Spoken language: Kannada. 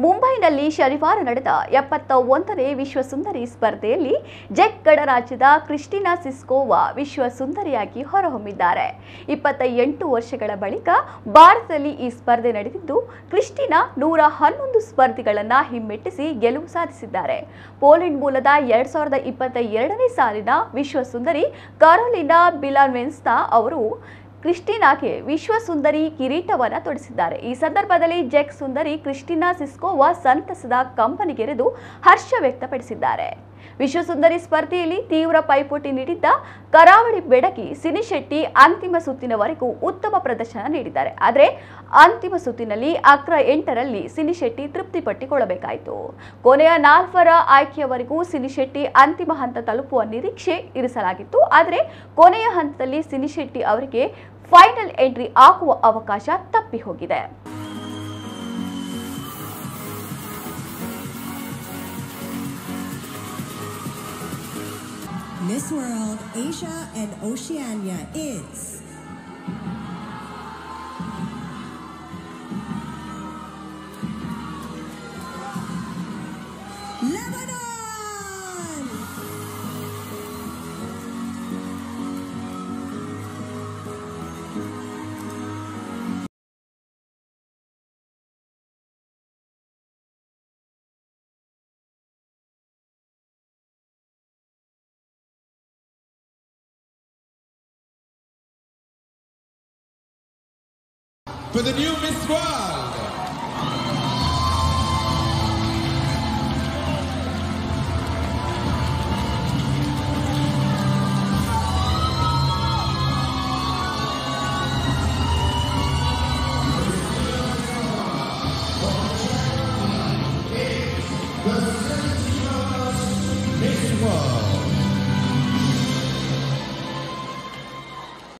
ಮುಂಬೈನಲ್ಲಿ ಶನಿವಾರ ನಡೆದ ಎಪ್ಪತ್ತ ಒಂದನೇ ವಿಶ್ವ ಸುಂದರಿ ಸ್ಪರ್ಧೆಯಲ್ಲಿ ಜೆಕ್ ಗಣರಾಜ್ಯದ ಕ್ರಿಸ್ಟಿನಾ ಸಿಸ್ಕೋವಾ ವಿಶ್ವ ಸುಂದರಿಯಾಗಿ ಹೊರಹೊಮ್ಮಿದ್ದಾರೆ ಇಪ್ಪತ್ತ ಎಂಟು ವರ್ಷಗಳ ಬಳಿಕ ಭಾರತದಲ್ಲಿ ಈ ಸ್ಪರ್ಧೆ ನಡೆದಿದ್ದು ಕ್ರಿಸ್ಟಿನಾ ನೂರ ಹನ್ನೊಂದು ಸ್ಪರ್ಧಿಗಳನ್ನ ಹಿಮ್ಮೆಟ್ಟಿಸಿ ಗೆಲುವು ಸಾಧಿಸಿದ್ದಾರೆ ಪೋಲೆಂಡ್ ಮೂಲದ ಎರಡ್ ಸಾವಿರದ ಇಪ್ಪತ್ತ ಎರಡನೇ ಸಾಲಿನ ವಿಶ್ವ ಸುಂದರಿ ಕರೋಲಿನಾ ಬಿಲಾನ್ವೆನ್ಸ್ತಾ ಅವರು ಕ್ರಿಸ್ಟಿನಾಗೆ ವಿಶ್ವ ಸುಂದರಿ ಕಿರೀಟವನ್ನ ತೊಡಿಸಿದ್ದಾರೆ ಈ ಸಂದರ್ಭದಲ್ಲಿ ಜೆಕ್ ಸುಂದರಿ ಕ್ರಿಸ್ಟಿನಾ ಸಿಸ್ಕೋವಾ ಸಂತಸದ ಕಂಪನಿಗೆರೆದು ಹರ್ಷ ವ್ಯಕ್ತಪಡಿಸಿದ್ದಾರೆ ವಿಶ್ವ ಸುಂದರಿ ಸ್ಪರ್ಧೆಯಲ್ಲಿ ತೀವ್ರ ಪೈಪೋಟಿ ನೀಡಿದ್ದ ಕರಾವಳಿ ಬೆಡಗಿ ಸಿನಿಶೆಟ್ಟಿ ಅಂತಿಮ ಸುತ್ತಿನವರೆಗೂ ಉತ್ತಮ ಪ್ರದರ್ಶನ ನೀಡಿದ್ದಾರೆ ಆದರೆ ಅಂತಿಮ ಸುತ್ತಿನಲ್ಲಿ ಅಕ್ರ ಎಂಟರಲ್ಲಿ ಸಿನಿಶೆಟ್ಟಿ ತೃಪ್ತಿಪಟ್ಟುಕೊಳ್ಳಬೇಕಾಯಿತು ಕೊನೆಯ ನಾಲ್ವರ ಆಯ್ಕೆಯವರೆಗೂ ಸಿನಿಶೆಟ್ಟಿ ಅಂತಿಮ ಹಂತ ತಲುಪುವ ನಿರೀಕ್ಷೆ ಇರಿಸಲಾಗಿತ್ತು ಆದರೆ ಕೊನೆಯ ಹಂತದಲ್ಲಿ ಸಿನಿಶೆಟ್ಟಿ ಅವರಿಗೆ ಫೈನಲ್ ಎಂಟ್ರಿ ಆಗುವ ಅವಕಾಶ ತಪ್ಪಿ ಹೋಗಿದೆ Miss World Asia and Oceania is Lebanon! For the new Miss World